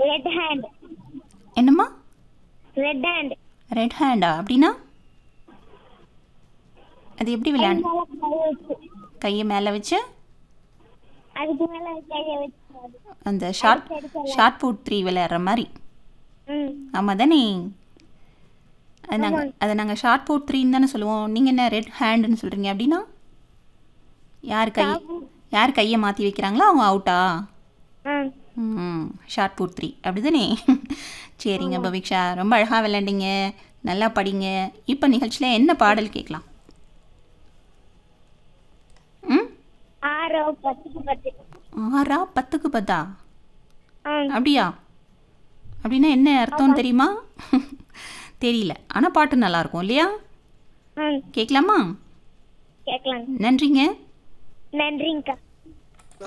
red hand என்னம்மா red hand red ஹேண்டா அப்படின்னா அது எப்படி விளையாண்டு கையை மேலே வச்சு அதுக்கு மேல கையை வச்சு அந்த ஷார்ட் ஷார்ட் புட் த்ரீ விளையாடுற மாதிரி ம் ஆமாம் தானே அது நாங்கள் அதை நாங்கள் ஷார்ட் புட் த்ரீன்னு தானே சொல்லுவோம் நீங்கள் என்ன ரெட் ஹேண்டுன்னு சொல்கிறீங்க அப்படின்னா யார் கை யார் கையை மாற்றி வைக்கிறாங்களோ அவங்க அவுட்டா ம் ம் ஷார்ட் புட் த்ரீ அப்படி தானே சரிங்க பவிக்ஷா ரொம்ப அழகாக விளையாண்டீங்க நல்லா படிங்க இப்போ நிகழ்ச்சியில் என்ன பாடல் கேட்கலாம் ம் ஆறோ பத்துக்கு பத்து ஆறா பத்துக்கு பத்தா ம் அப்படியா அப்படின்னா என்ன அர்த்தம் தெரியுமா தெரியல ஆனால் பாட்டு நல்லாயிருக்கும் இல்லையா ம் கேட்கலாமா கேட்கலாம் நன்றிங்க நன்றிங்கக்கா